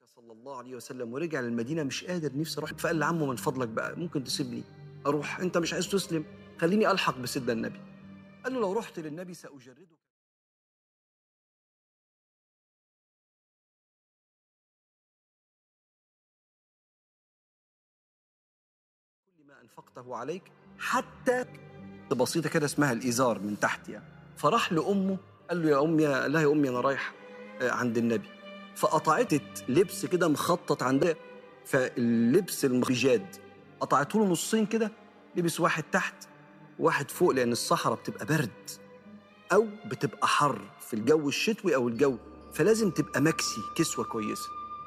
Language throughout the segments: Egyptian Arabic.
صلى الله عليه وسلم ورجع للمدينه مش قادر نفسي اروح فقال لعمه من فضلك بقى ممكن تسيبني اروح انت مش عايز تسلم خليني الحق بسيدنا النبي قال له لو رحت للنبي ساجردك كل ما انفقته عليك حتى بسيطه كده اسمها الازار من تحت يعني فراح لامه قال له يا امي لا يا امي انا رايح آه، عند النبي فقطعت لبس كده مخطط عندها فاللبس المخجاد قطعته له نصين كده لبس واحد تحت وواحد فوق لان الصحراء بتبقى برد او بتبقى حر في الجو الشتوي او الجو فلازم تبقى مكسي كسوه كويسه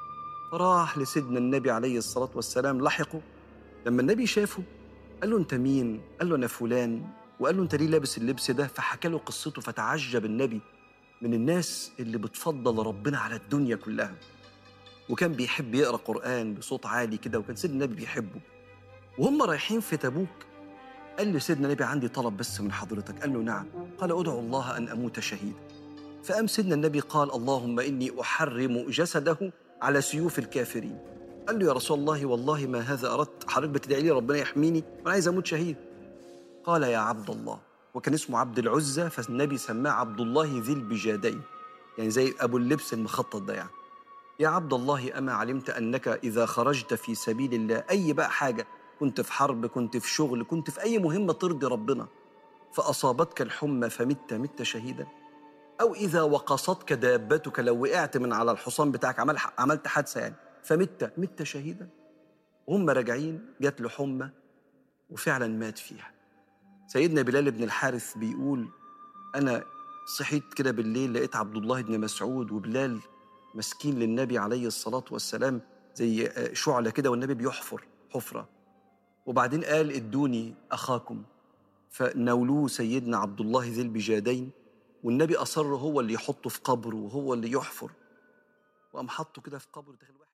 فراح لسيدنا النبي عليه الصلاه والسلام لحقه لما النبي شافه قال له انت مين قال له انا فلان وقال له انت ليه لابس اللبس ده فحكى له قصته فتعجب النبي من الناس اللي بتفضل ربنا على الدنيا كلها وكان بيحب يقرا قران بصوت عالي كده وكان سيدنا النبي بيحبه وهم رايحين في تبوك قال لي سيدنا النبي عندي طلب بس من حضرتك قال له نعم قال ادعو الله ان اموت شهيدا فقام سيدنا النبي قال اللهم اني احرم جسده على سيوف الكافرين قال له يا رسول الله والله ما هذا اردت حضرتك بتدعي لي ربنا يحميني وانا عايز اموت شهيد قال يا عبد الله وكان اسمه عبد العزى فالنبي سماه عبد الله ذي البجادين يعني زي ابو اللبس المخطط ده يعني يا عبد الله اما علمت انك اذا خرجت في سبيل الله اي بقى حاجه كنت في حرب كنت في شغل كنت في اي مهمه ترضي ربنا فاصابتك الحمى فمت مت شهيدا او اذا وقصتك دابتك لو وقعت من على الحصان بتاعك عمل عملت حادثه يعني فمت مت شهيدا وهم راجعين جات له حمى وفعلا مات فيها سيدنا بلال بن الحارث بيقول انا صحيت كده بالليل لقيت عبد الله بن مسعود وبلال مسكين للنبي عليه الصلاه والسلام زي آه، شعله كده والنبي بيحفر حفره وبعدين قال ادوني اخاكم فناولوه سيدنا عبد الله ذي البجادين والنبي اصر هو اللي يحطه في قبره وهو اللي يحفر وقام حطه كده في قبره داخل واحد